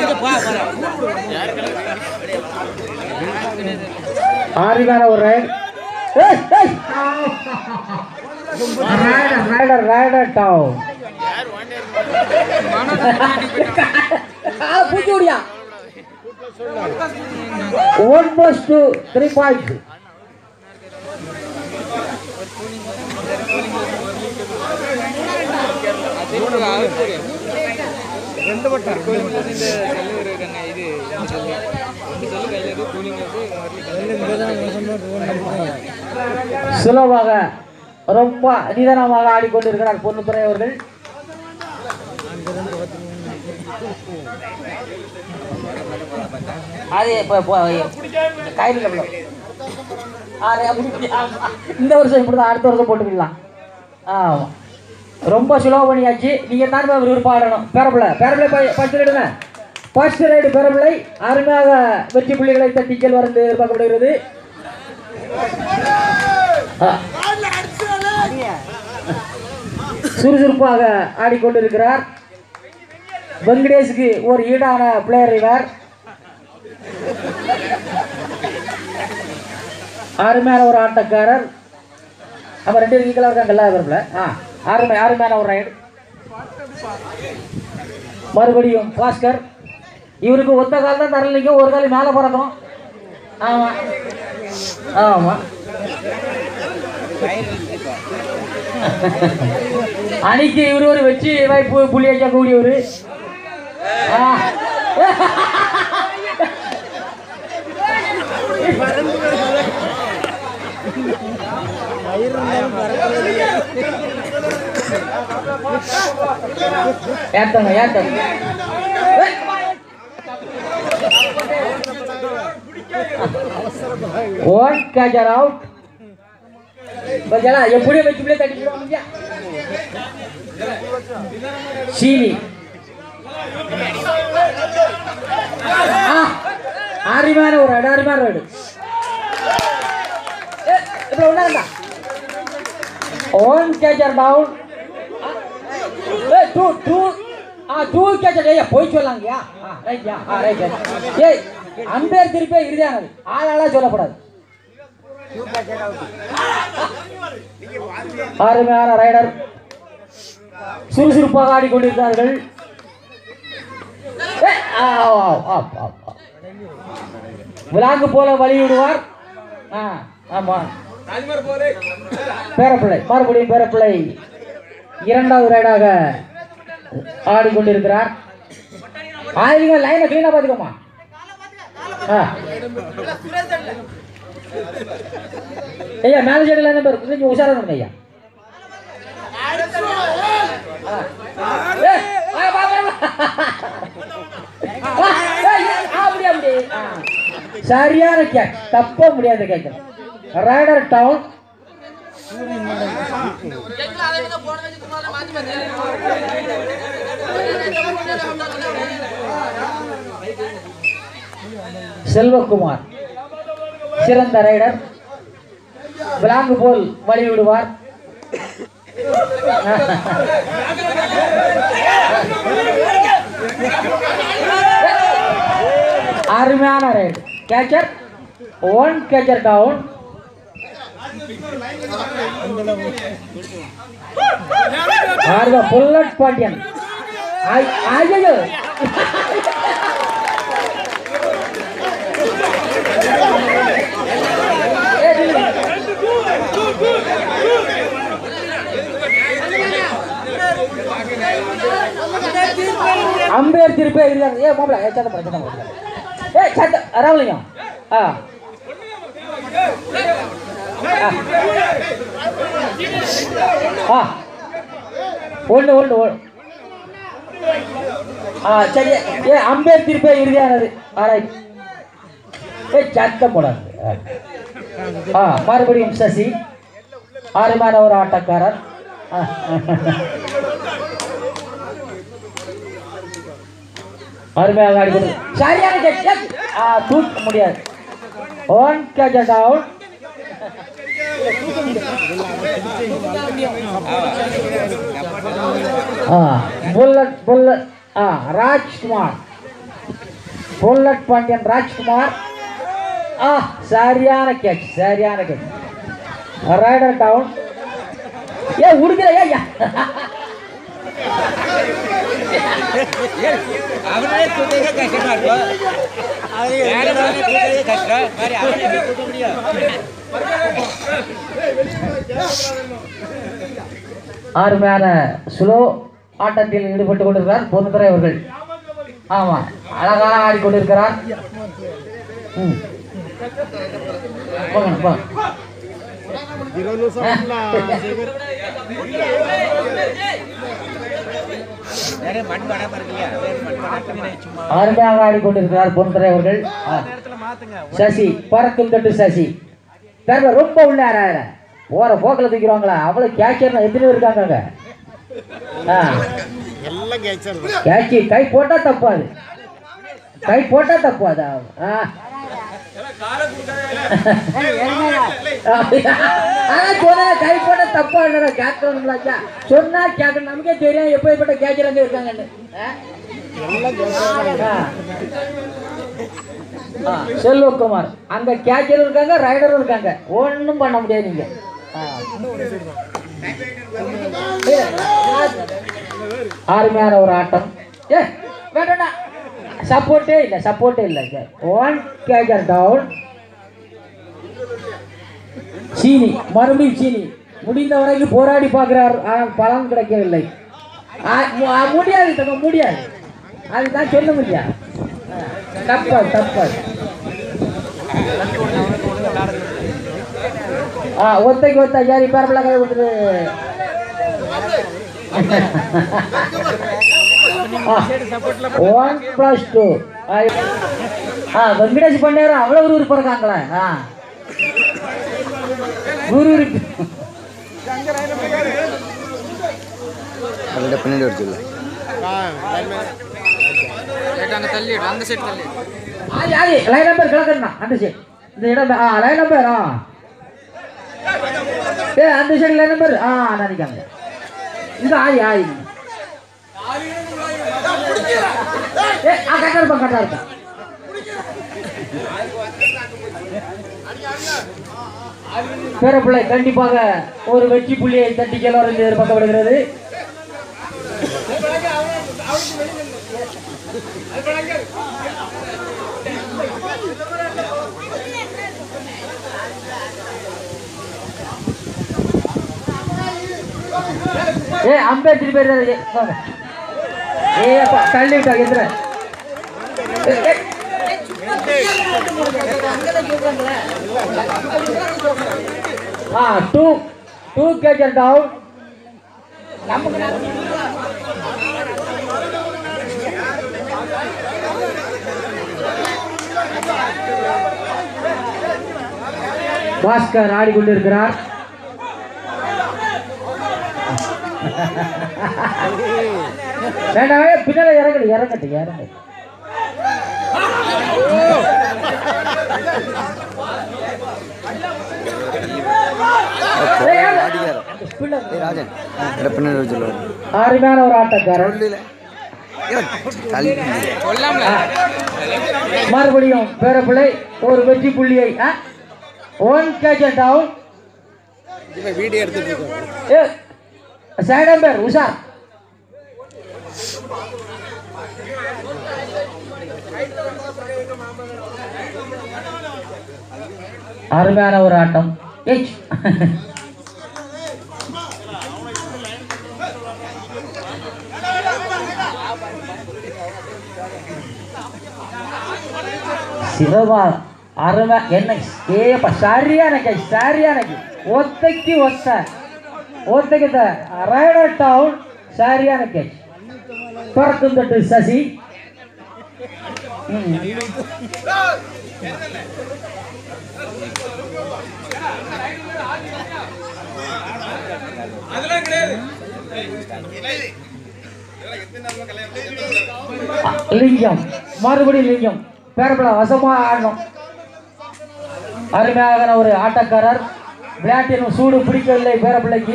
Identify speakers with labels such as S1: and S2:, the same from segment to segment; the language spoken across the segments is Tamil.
S1: ஆறுதான ஒரு right rider rider rider down பூச்சி ஓடியா one plus two three point சுலபாக ரொம்ப நிதானமாக ஆடிக்கொண்டிருக்கிறார் பொன்னுத்துறை அவர்கள் அது இப்போ கையில் இந்த வருஷம் இப்படி தான் அடுத்த வருஷம் போட்டுக்கலாம் ஆமாம் ரொம்ப சுலோ பண்ணியாச்சு நீங்கள் தான் விருப்பம் ஆடணும் பேரப்பிள்ளை பேரப்பிள்ளை ஃபர்ஸ்ட் ரைடுங்க ஃபர்ஸ்ட் ரைடு பேரப்பிள்ளை அருமையாக வெற்றி புள்ளிகளை தட்டி செல்வார் என்று எதிர்பார்க்கப்படுகிறது ஆ. சுறுசுறுப்பாக ஆடிக்கொண்டிருக்கிறார் வெங்கடேஷுக்கு ஒரு ஈடான பிளேயர் இவர் அருமையான ஒரு ஆட்டக்காரர் நம்ம ரெண்டு பேரும் ஈக்குவலாக இருக்காங்கல்ல இவருல ஆ அருமை அருமையான ஒரு ரைடு மறுபடியும் பாஸ்கர் இவருக்கு ஒத்த கால் தான் தரலைங்க ஒரு கால் மேலே பிறக்கும் ஆமாம் ஆமாம் அணிக்கு இவர் ஒரு வெற்றி வாய்ப்பு புள்ளியாச்சா கூடியவர் ஏத்தங்க ஏத்தங்க ஒன் கேச்சர் அவுட் பஜலா எப்படியோ வச்சு பிள்ளை தட்டிக்கிறோம் சீனி ஆ, அருமையான ஒரு அடி அருமையான ஒரு இப்போ ஒன்றா ஒன் கேச்சர் டவுன் ஏ டூ டூ ஆ டூ கேச்சர் ஏய் போய் சொல்லாங்கயா ஆ ரைட்யா ஆ ரைட் ஏய் அம்பேர் திருப்பி இறுதியானது ஆளாளா சொல்லக்கூடாது அருமையான ரைடர் சுறுசுறுப்பாக ஆடிக்கொண்டிருக்கிறார்கள் ஏ, ஆ, ஆ, ஆ, ஆ, ஆ. விலாங்கு போல வழி விடுவார் ஆ ஆமா பேரப்பிள்ளை மறுபடியும் பேரப்பிள்ளை இரண்டாவது ரைடாக ஆடிக்கொண்டிருக்கிறார் ஆயிரங்க லைனை கிளீனா பாத்துக்கோமா ஆ ஐயா மேனேஜர் லைன் நம்பர் கொஞ்சம் உஷாரா இருங்க ஐயா ஆ. ஏய், வா, வா, வா, வா. ஆ, ஏய், ஏய், ஆ, அப்படி, அப்படி. ஆ. சரியான கேக் தப்ப முடியாது கேட்க ரைடர் டவுன் செல்வகுமார் சிறந்த ரைடர் விலாங்கு போல் வழி விடுவார் அருமையான ride catcher one catcher down ஆர்வ புல்லட் பாண்டியன் ஐ- ஐயையோ ஏய், நில்லு. அம்பேர் திருப்பே இருந்தாங்க ஏ மாப்பிள ஏ சத்தம் போட சத்தம் போட ஏ சத்த ராமலிங்கம் ஆ ஆ ஒன்று ஒன்று ஒன்று ஆ சரி ஏ அம்பேர் திருப்பே இறுதியானது ஆராய் ஏ சத்தம் போடாது ஆ மறுபடியும் சசி ஆறுமான ஒரு ஆட்டக்காரர் ஆ அருமையாக ஆடிக்கொண்டு சரியான catch. Yes. ஆ தூக்க முடியாது ஒன் கேட்ச் டவுன் ஆ புல்லட் புல்லட் ஆ ராஜ்குமார் புல்லட் பாண்டியன் ராஜ்குமார் ஆ சரியான கேட்ச் சரியான கேட்ச் ரைடர் டவுன் ஏ உடுக்கல ஏ
S2: அவனே தூக்க கஷ்டமா இருக்கும் வேற மாதிரி தூக்கவே கஷ்டம் மாதிரி அவனே எப்படி தூக்க முடியும்
S1: அருமையான ஸ்லோ ஆட்டத்தில் ஈடுபட்டு கொண்டிருக்கிறார் பொதுத்துறை அவர்கள் ஆமா அழகாக ஆடிக்கொண்டிருக்கிறார் ம். போங்க போங்க
S2: வேற மண் படாம இருக்கு இல்லையா வேற மண் படாம சும்மா
S1: அருமையாக ஆடிக்கொண்டிருக்கிறார் பொன்துறை அவர்கள் ஆ.
S2: நேரத்துல மாத்துங்க
S1: சசி பறக்கும் தொட்டு சசி தெரியல ரொம்ப உள்ள யாராயிர போற போக்கில் தூக்கிடுவாங்களா அவ்வளவு கேட்சர் எத்தனை இருக்காங்க அங்க ஆ. கேட்சி கை போட்டா தப்பாது கை போட்டா தப்பாது ஆ. அதான் சொன்னேன், கை போட்டா தப்பா இல்லைடா, கேட்கணும்லாச்சா. சொன்னா கேட்கணும் நமக்கே தெரியும் எப்படிப்பட்ட கேட்சர் அங்க இருக்காங்கன்னு ஆ? ஆ. ஆ, செல்வகுமார் அங்க கேட்சரும் இருக்காங்க ரைடரும் இருக்காங்க ஒண்ணும் பண்ண முடியாது நீங்க ஆ. ஏ, அருமையான ஒரு ஆட்டம் ஏ வேண்டாம் சப்போர்ட்டே இல்லை சப்போர்ட்டே இல்லை ஒன் கேஜர் டவுன் சீனி மறுபடியும் சீனி முடிந்த வரைக்கும் போராடி பார்க்கிறார் ஆனால் பலன் கிடைக்கவில்லை ஆ, மு- ஆ, முடியாது தங்க முடியாது அதுதான் சொல்ல முடியாது தப்பா தப்பா ஆ ஒத்தைக்கு ஒத்த ஜாரி பேரப்பிள்ள கை விட்டுரு ஒன் பிளஸ் டூ ஆ வெங்கடேஷ் பண்ணாரம் அவ்வளோ விறுவிறுப்பு இருக்காங்களே ஆ விறுவிறுப்பு
S3: அவள்கிட்ட பின்னாடி வருதுல்ல
S1: ஆதி ஆதி லைன் நம்பர் கிளக்கணும் அந்த சைடு இந்த இடம் ஆ லைன் நம்பர் ஆ ஏ அந்த சைடு லைன் நம்பர் ஆ நினைக்காங்க இது ஆதி ஆதி ஏ ஆ கரெக்டாக இருப்பான் கரெக்டாக இருப்பான் பேரப்பிள்ளை கண்டிப்பாக ஒரு வெற்றி புள்ளியை தட்டி செல்வார் என்று எதிர்பார்க்கப்படுகிறது ஏ அம்பேத்கர் பேர் தான் இது. வாங்க. ஏ அப்பா தள்ளி விட்டா எதிர ஆ two two catcher down Bhaskar ஆடிக்கொண்டிருக்கிறார் வேண்டாம் வேண்டாம், பின்னால இறங்கட்டு இறங்கட்டு இறங்கட்டு
S3: ஆடிக்கார ஏய் ராஜன் என்கிட்ட பின்னாடி வர சொல்லுவாரு
S1: அருமையான ஒரு ஆட்டக்காரர்
S3: சொல்லல தள்ளி
S1: மறுபடியும் பேரப்பிள்ளை ஒரு வெற்றி புள்ளியை ஒன் கேஜர் டவுன்
S3: வீடியோ எடுத்துட்டு இருக்கோம்
S1: ஏ சைடம்பர் உஷார் அருமையான ஒரு ஆட்டம் ஏய் சிவபா அருமை என்ன ஏப்பா சரியான கை சரியான கை ஒத்தைக்கு ஒத்த ஒத்தைக்கு ரைடர் டவுன் சரியான கை பறக்கும் தட்டு சசி ம். லிங்கம் மறுபடியும் லிங்கம் பேரப்பட வசமா ஆடணும் அருமையான ஒரு ஆட்டக்காரர் விளையாட்டின் சூடு பிடிக்கவில்லை பேரப்பிள்ளைக்கு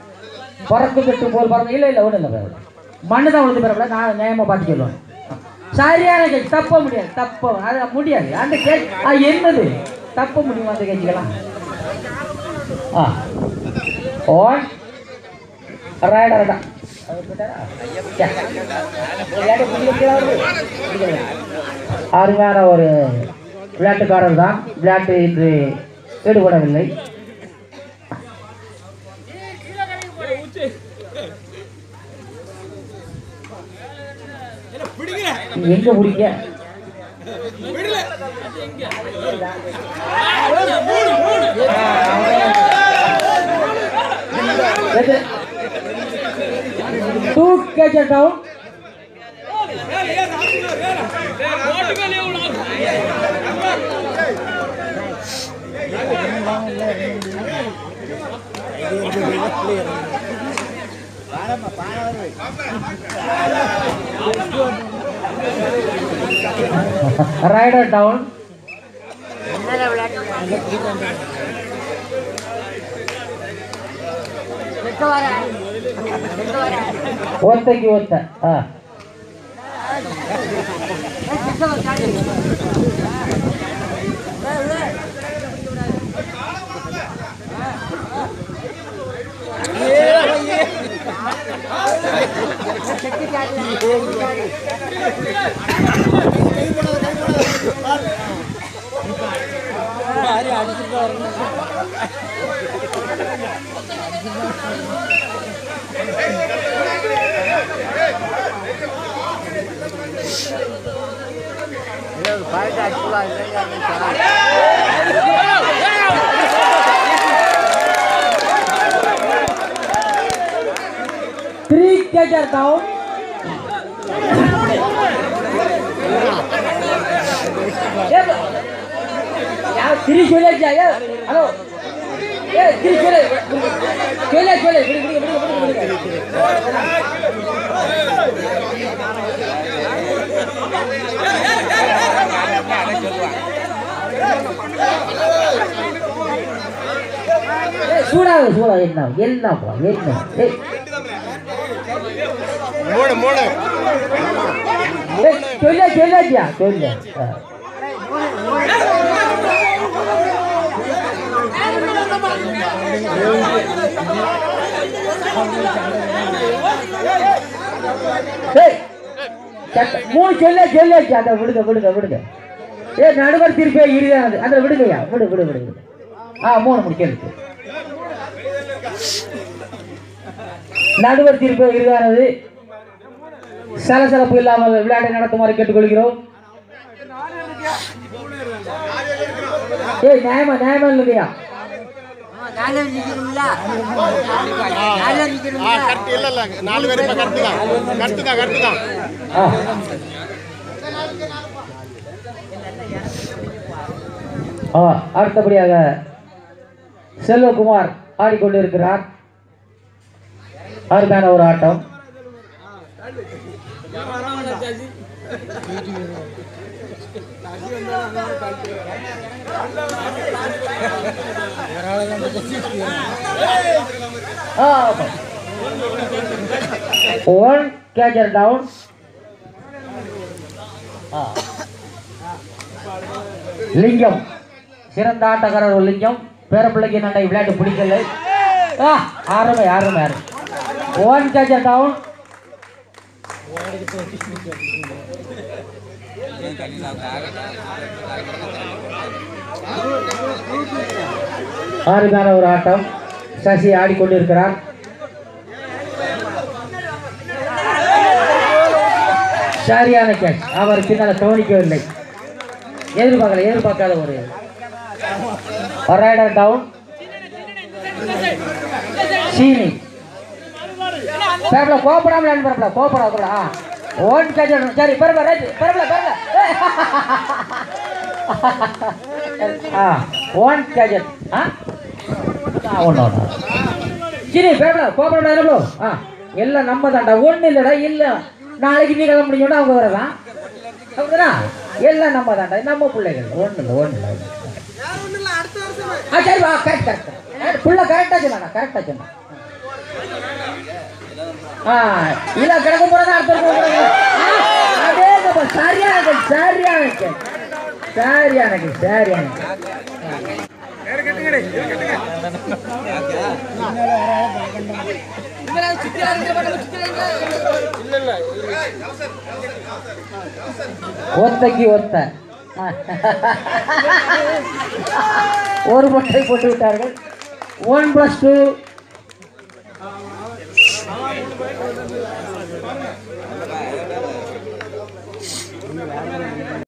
S1: பறக்கு தட்டு போல் பறந்து இல்லை இல்லை ஒன்றும் இல்லை பேரப்பிள்ளை மண்ணு தான் விழுந்து பேரப்பிள்ளை நான் நியாயமாக பார்த்து சொல்லுவேன் சரியான கேட்ச் தப்ப முடியாது தப்ப அது முடியாது அந்த கேட்ச் அது என்னது தப்ப முடியுமா அந்த கேட்சுக்கலாம் ஆ ஓன் ரைடர் தான் அருமையான ஒரு விளையாட்டுக்காரர் தான் விளையாட்டு இன்று ஈடுபடவில்லை எங்க பிடிக்க two catch down rider down ஒத்தைக்கு ஒத்த ஆ த்ரீ கேச்சர் டவுன் திரி சொல்லியாச்சா ஏ ஹலோ ஏ திரி சொல்லு சொல்லியா சொல்லு விடு விடு விடு விடு விடு ஏய், சூடாக சூடாக என்ன என்னப்பா என்ன ஏய்
S2: மூணு மூணு
S1: ஏய், சொல்லியா சொல்லியாச்சியா சொல்லு ஆ. ஏய், சட்ட- மூணு சொல்ல சொல்லியாச்சு அதை விடுங்க விடுங்க விடுங்க ஏ நடுவர் திருப்பி இறுதியானது அதில் விடுங்கய்யா விடு விடு விடு விடு ஆ மூணு முடிக்கிறது நடுவர் தீர்ப்பு இறுதியானது சலசலப்பு இல்லாமல் விளையாட்டை நடத்துமாறு கேட்டுக்கொள்கிறோம் ஏய் நியாயமா நியாயமா இல்லையா
S2: கரெக்ட் இல்ல இல்ல நாலு பேர் இப்ப கரெக்ட் தான் கரெக்ட் தான் கரெக்ட் தான்
S1: ஆ. ஆ, அடுத்தபடியாக செல்வகுமார் ஆடிக்கொண்டிருக்கிறார் அருமையான ஒரு ஆட்டம் ஒன் கேச்சர் டவுன் லிங்கம் சிறந்த ஆட்டக்காரர் ஒரு லிங்கம் பேரப்பிள்ளைக்கு நண்டை விளையாட்டு பிடிக்கல ஆ ஆரம்பி ஆரம்பி ஆரம்பி ஒன் கேச்சர் டவுன் அருமையான ஒரு ஆட்டம் சசி ஆடிக்கொண்டிருக்கிறார் சரியான கேட்ச் அவர் பின்னால் கவனிக்கவில்லை எதிர்பார்க்கல எதிர்பார்க்காத ஒரு ரைடர் டவுன் சீனி பேப்பல கோப்படாம லேண்ட் பரப்பல கோப்படா கூட ஓன் கேட்ச் சரி பரப்ப ரைட் பரப்பல பரப்பல ஆ ஓன் கேட்ச் ஆ ஒன்று ஒன்று சரி பேப்பல கோப்படா எவ்வளோ ஆ எல்லாம் நம்ம தான்டா ஒன்றும் இல்லைடா இல்லை நாளைக்கு நீ கதை முடிஞ்சோன்னா அவங்க வரலாம் அப்படின்னா எல்லாம் நம்ம தான்டா நம்ம பிள்ளைகள் ஒன்றும் இல்லை ஒன்றும் இல்லை ஆ சரி வா கரெக்ட் கரெக்ட் புள்ள கரெக்டாக சொன்னா கரெக்டாக சொன்னா ஆ இல்ல கிடக்க போறதா அடுத்த அதே சரி ஓகே சரி எனக்கு சரி எனக்கு ஒத்தைக்கு ஒத்த ஒரு முட்டை போட்டு விட்டார்கள் ஒன் பிளஸ் டூ